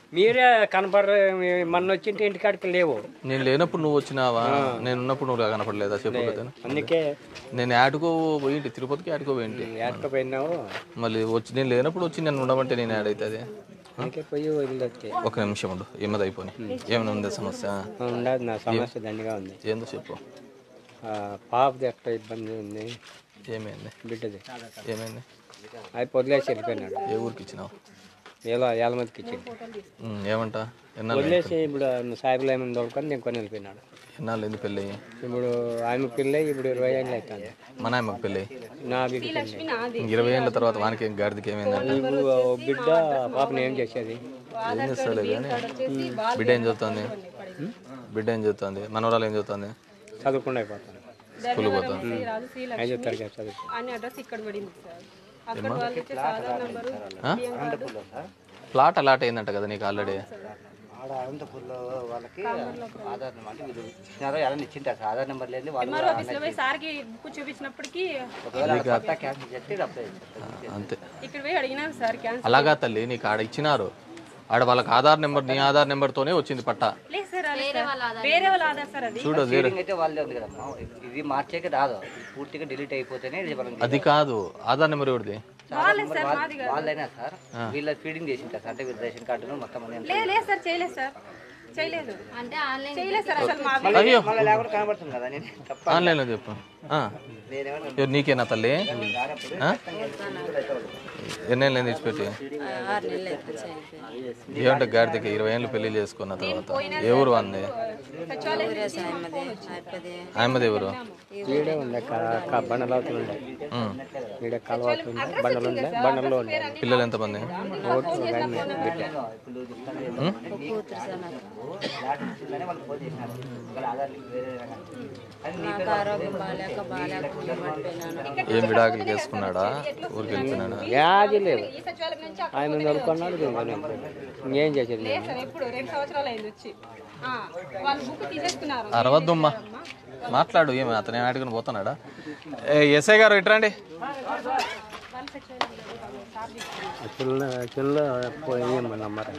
మీరే కనపడరు మొన్న వచ్చింటే ఇంటికాడికి లేవు నేను లేనప్పుడు నువ్వు వచ్చినావా నేను ఉన్నప్పుడు నువ్వు కనపడలేదా చెప్పు కదా అందుకే నేను యాడ్కో పోయింటి తిరుపతికి యాడ్కో పోయింటి ఏటకపోయినావు మళ్ళీ వచ్చి నేను లేనప్పుడు వచ్చి నేను ఉండమంటే నేను యాడ్ అవుతుంది అందుకే పోయి వదిలేస్తే ఒక నిమిషం ఉండు ఏమది అయిపోయి ఏమైనా ఉందా సమస్య ఉండదు నా సమస్య దండిగా ఉంది ఏందో చెప్పు ఆ, పాపది ఎట్లా ఇబ్బంది ఉంది ఏమైంది బిడ్డది ఏమైంది అది వదిలేసి వెళ్ళిపోయినాడు ఏ ఊరికి ఇచ్చినావు ఏలో ఏళ్ళ మందికి ఇచ్చింది ఉమ్, ఏమంట ఎన్నాళ్ళు వదిలేసి ఇప్పుడు సాయిబులు ఏమైనా దొరకొని నేను కొని వెళ్ళిపోయినాడు ఎన్నాళ్ళు ఏంది పెళ్ళి ఇప్పుడు ఆమె పిల్ల ఇప్పుడు ఇరవై ఏళ్ళు అవుతుంది మా నాయమ్మకి పెళ్ళి నా బిడ్డ పెళ్ళి. ఇంక ఇరవై ఏళ్ళ తర్వాత వానికి ఏం గాడిదకి ఏమైందంట ఇప్పుడు ఓ బిడ్డ పాపని ఏం చేసేది ఏం చేస్తాలే కానీ బిడ్డ ఏం చదువుతుంది బిడ్డ ఏం చదువుతుంది మనవరాలు ఏం చదువుతుంది చదువుకుండా అయిపోతాను స్కూల్కి పోతుంది ఐదో తరగతి చదువు అని అడ్రస్ ఇక్కడ పడింది సార్ అక్కడ వాళ్ళు ఇచ్చే సాధారణ నంబరు ప్లాట్ అలాట్ అయిందంట కదా నీకు ఆల్రెడీ ఆడ అనంతపూర్లో వాళ్ళకి ఆధార్ నెంబర్ అంటే వీళ్ళు ఇచ్చినారో ఎలా ఇచ్చింటారు సార్ ఆధార్ నెంబర్ లేదు వాళ్ళు ఎంఆర్ఓ ఆఫీస్లో పోయి సార్కి బుక్ చూపించినప్పటికీ ఒకవేళ కొత్త క్యాన్సిల్ చేస్తే అప్లై చేస్తారు అంతే ఇక్కడ పోయి అడిగినాం సార్ క్యాన్సర్ అలాగా తల్లి నీకు ఆడ ఇచ్చినారు ఆడ వాళ్ళకి ఆధార్ నెంబర్ నీ ఆధార్ నెంబర్తోనే వచ్చింది పట్ట లేదు సార్ రాలేదు సార్. వేరే వాళ్ళ ఆధార్ సార్ అది చూడు జీరో సీడింగ్ అయితే వాళ్ళే ఉంది కదమ్మా ఇది మార్చేకి రాదు ఇది పూర్తిగా డిలీట్ అయిపోతేనే ఇది మనం అది కాదు ఆధార్ నెంబర్ ఎవరిది ఆధార్ నెంబర్ వాళ్ళ- వాళ్ళైనా సార్ వీళ్ళ ఫీడింగ్ చేసింటారు సార్ అంటే వీళ్ళ రేషన్ కార్డును మొత్తం అన్ని లేదు లేదు సార్ చేయలేదు సార్ చేయలేదు అంటే ఆన్లైన్ చేయలేదు సార్ అసలు మా అయ్యో మళ్ళీ లేకుండా కనబడుతుంది కదా నేను తప్ప ఆన్లైన్లో చెప్పు ఆ. నేనేమన్నా ఎవరు నీకేనా తల్లి ఆ? ఎన్నేళ్ళు తెచ్చిపెట్టి ఆరు నెలలు అయిపోయి చనిపోయింది ఏమంటే గాడిదకి ఇరవై ఏళ్ళు పెళ్లి చేసుకున్న తర్వాత ఎవరు అంది ఊరే సాయమది అయిపోయింది ఆమెది ఎవరు ఈడే ఉండే క- క- బండలు అవతల ఉండే ఉమ్. ఈడే కాలువతలు ఉండే బండలు ఉండే బండల్లో ఉండే పిల్లలు ఎంతమంది ఒకటి ఒక ఆయన బిడ్డ కూతురు సార్ నాకు ఇచ్చిందనే వాళ్ళు ఫోన్ చేసినారు వాళ్ళ ఆధార్ లింక్ వేరే రకంగా. కానీ నీ నాకు ఆరోగ్యం బాగాలేక బాగాలేక పడిపోయినాను ఏం విడాకులు చేసుకున్నాడా ఊరికి వెళ్ళిపోయినాడా వ్యాధి లేదు ఈ సచివాలయం నుంచి ఆయన దొరుకున్నాడు ఇంకేం చేసేది లేదు సార్ ఎప్పుడు రెండు సంవత్సరాలు అయింది వచ్చి ఆ, వాళ్ళు బుక్ తీసేసుకున్నారు అరవద్దమ్మా మాట్లాడు ఏమి అతను ఆడుకుని పోతున్నాడా ఏ, ఎస్ఐ గారు ఇట్రండి చిన్న చిన్న పోయేయమ్మా నమ్మరు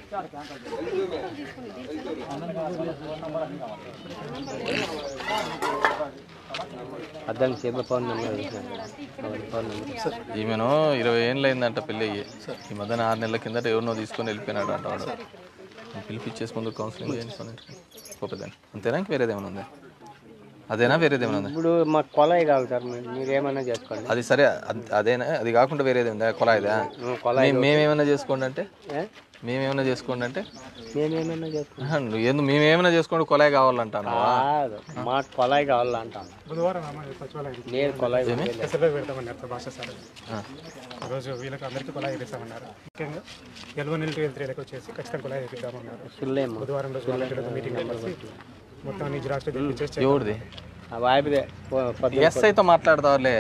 అద్దాని సేపు ఫోన్ నెంబర్ ఫోన్ నెంబర్ ఈమెను ఇరవై ఏళ్ళు అయిందంట పెళ్ళి అయ్యి ఈ మధ్యన ఆరు నెలల కిందట ఎవరినో తీసుకొని వెళ్ళిపోయినాడు అంట వాడు పిలిపించేసి ముందు కౌన్సిలింగ్ చేయించుకొని గొప్పదని అంతేనా ఇంక వేరేదేమైనా ఉందా అదేనా వేరేదేమైనా ఉందా ఇప్పుడు మాకు కొలాయి కావాలి సార్ మీరు మీరేమన్నా చేసుకోండి అది సరే అద్- అదేనా అది కాకుండా వేరేది ఉందా కొలాయిదా కొలాయి మేము మేమేమైనా చేసుకోండి అంటే ఏ? మేమేమైనా చేసుకోండి అంటే మేమేమన్నా చేసుకోండి ఆహా, నువ్వు ఏంది మేమేమైనా చేసుకోండి కొలాయి కావాలంటాను కాదు మాకు కొలాయి కావాలంటాను బుధవారం అమ్మ సచివాలయం నేను కొలాయి ఎస్ఎల్ఐ పెడతామన్నారు సార్ భాష సార్ ఈరోజు వీళ్ళకి అందరికీ కుళాయి వేపిస్తామన్నారు ముఖ్యంగా ఎల్వన్ ఎల్ టూ ఎల్ త్రీలకు వచ్చేసి ఖచ్చితంగా కుళాయి వేపిద్దామన్నారు సుల్లేమ్మ బుధవారం రోజు వాళ్ళకి మీటింగ్ కలిసి మొత్తం అన్ని జిరాక్స్ తెప్పించేసి ఎవరిది ఆ వాయిపుదే పొ- పొద్దున ఎస్ఐతో మాట్లాడదాంలే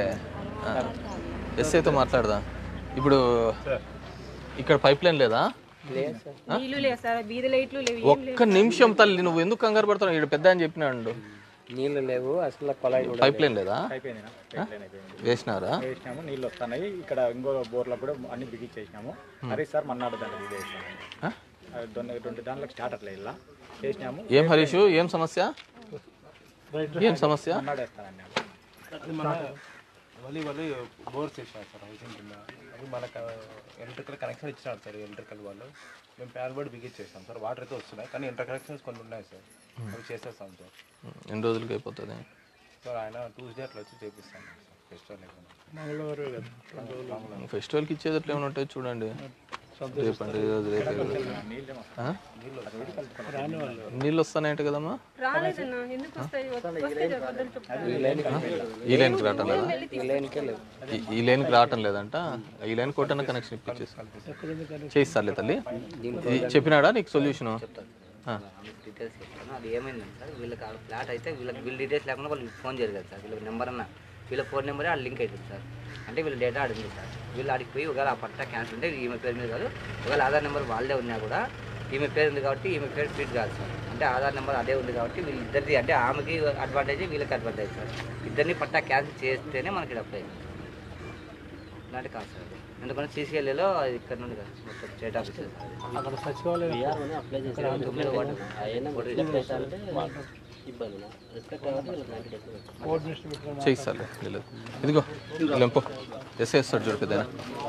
ఎస్ఐతో మాట్లాడదా ఇప్పుడు ఇక్కడ పైప్ లైన్ లేదా లేదు సార్ నీళ్లు లేవు సార్ బీది లైట్లు లేవు ఏం ఒక్క నిమిషం తల్లి నువ్వు ఎందుకు కంగారు పడుతున్నావు ఇక్కడ పెద్ద అని చెప్పినాడు నీళ్ళు లేవు అసలు కొలాయి కూడా పైప్ లైన్ లేదా ఆ? వేసినారా చేసినాము నీళ్ళు వస్తున్నాయి ఇక్కడ ఇంకో బోర్లో కూడా అన్ని బిగించేసినాము అరే సార్ మన్నాడు దాంట్లో ఇది ఆ? వేసినాము రెండు దాంట్లో స్టార్టర్లే ఇలా చేసినాము ఏం హరీషు ఏం సమస్య ఏం సమస్య మన్నాడు వేస్తానండి మళ్ళీ మళ్ళీ బోర్స్ వేసినారు సార్ హౌసింగ్ కింద అది మనకు ఎలక్ట్రికల్ కనెక్షన్ ఇచ్చినారు సార్ ఎలక్ట్రికల్ వాళ్ళు మేము ప్యాన్ బోర్డ్ బిగించేసాం సార్ వాటర్ అయితే వస్తున్నాయి కానీ ఇంటర్ కనెక్షన్స్ కొన్ని ఉన్నాయి సార్ అవి చేసేస్తాం సార్ ఎన్ని రోజులకి అయిపోతుంది సార్ ఆయన ట్యూస్డే అట్లా వచ్చి చేపిస్తాం సార్ ఫెస్టివల్ అయిపోయింది ఫెస్టివల్కి ఇచ్చేది ఏమైనా ఉంటాయి చూడండి రేపండి ఈరోజు రేపే కదా. ఆ? నీళ్ళు వస్తానంట కదమ్మా రాలేదన్నా ఎందుకు వస్తాయి వస్తే చెప్పొద్దని చెప్తాను ఈ లైన్కి రావటం లేదా ఈ లైన్కే లేవు ఈ- ఈ లైన్కి రావటం లేదంట ఈ లైన్ కొట్టన కనెక్షన్ ఇప్పించేసి చేయిస్తారులే తల్లి ఇది చెప్పినాడా నీకు సొల్యూషను డీటెయిల్స్ చెప్తాను అది ఏమైందంటే సార్ వీళ్ళకి ఆ ఫ్లాట్ అయితే వీళ్ళకి వీళ్ళ డీటెయిల్స్ లేకుండా వాళ్ళు ఫోన్ చేయరు కదా సార్ వీళ్ళకి నెంబర్ అన్న వీళ్ళ ఫోన్ నెంబరే ఆ లింక్ అవుతుంది సార్ అంటే వీళ్ళ డేటా అడిగింది సార్ వీళ్ళు ఆడికి పోయి ఒకవేళ ఆ పట్టా క్యాన్సిల్ ఉంటే ఈమె పేరు మీద కాదు ఒకవేళ ఆధార్ నెంబర్ వాళ్ళదే ఉన్నా కూడా ఈమె పేరు ఉంది కాబట్టి ఈమె పేరు ఫీడ్ కాదు సార్ అంటే ఆధార్ నెంబర్ అదే ఉంది కాబట్టి వీళ్ళు ఇద్దరిది అంటే ఆమెకి అడ్వాంటేజ్ వీళ్ళకి అడ్వాంటేజ్ సార్ ఇద్దరిని పట్టా క్యాన్సిల్ చేస్తేనే మనకి అప్లై ఇలాంటి కాదు సార్ అది ఎందుకంటే సీసీఎల్ఏలో ఇక్కడ నుండి కదా మొత్తం స్టేట్ ఆఫీస్ అక్కడ సచివాలయం అప్లై చేసి తొమ్మిది వార్డు చేయిస్తాలే లేదు ఇదిగో లెంపో ఎస్ఐ వస్తాడు చూడు పెద్ద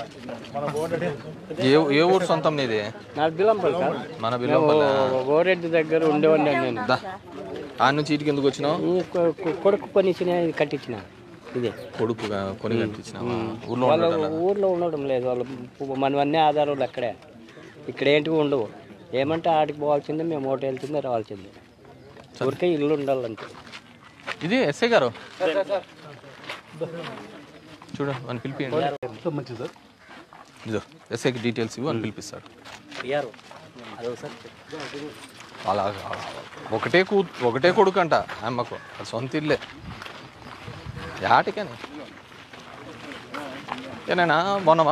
ఏ ఏ ఊరు సొంతం నీది నా బిల్లంపల్లి సార్ మన బిల్లంపల్లి గోరెడ్డి దగ్గర ఉండేవాడిని నేను దా ఆ నుంచి ఇటుకి ఎందుకు వచ్చినావు ఈ కొ- కొ- కొడుకు పని ఇచ్చిన ఇది కట్టించిన ఇదే కొడుకు కొని కనిపించినావా ఊర్లో వాళ్ళ ఉన్నాడు ఊర్లో ఉండడం లేదు వాళ్ళు మనవన్నీ ఆధారాలు అక్కడే ఇక్కడ ఏంటివి ఉండవు ఏమంటే ఆడికి పోవాల్సిందే మేము ఓటు వెళ్తుందే రావాల్సిందే ఊరికే ఇల్లు ఉండాలంటే ఇది ఎస్ఐ గారు చూడు అని పిలిపియండి మంచిది సార్ ఇదో ఎస్ఐకి డీటెయిల్స్ ఇవ్వు అని పిలిపిస్తాడు పిఆర్ అదో సార్ అలా ఒకటే కూ ఒకటే కొడుకు అంట అమ్మకు అది సొంత ఇల్లే యాటికని ఏనైనా బాగున్నావా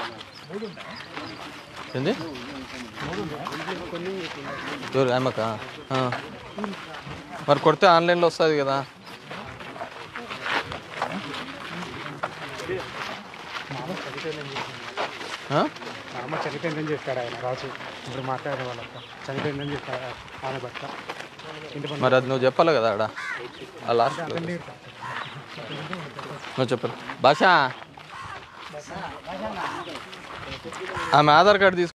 ఏంది ఎవరు అమ్మక మరి కొడితే ఆన్లైన్లో వస్తుంది కదా ఆ? మా అమ్మ చనిపోయిందని చెప్పాడు ఆయన రాజు ఇప్పుడు మాట్లాడే వాళ్ళతో చనిపోయిందని చెప్పాడు ఆమె భర్త ఇంటి పని మరి అది నువ్వు చెప్పాలి కదా ఆడ ఆ లాస్ట్ నువ్వు చెప్పాలి భాష ఆమె ఆధార్ కార్డు తీసుకు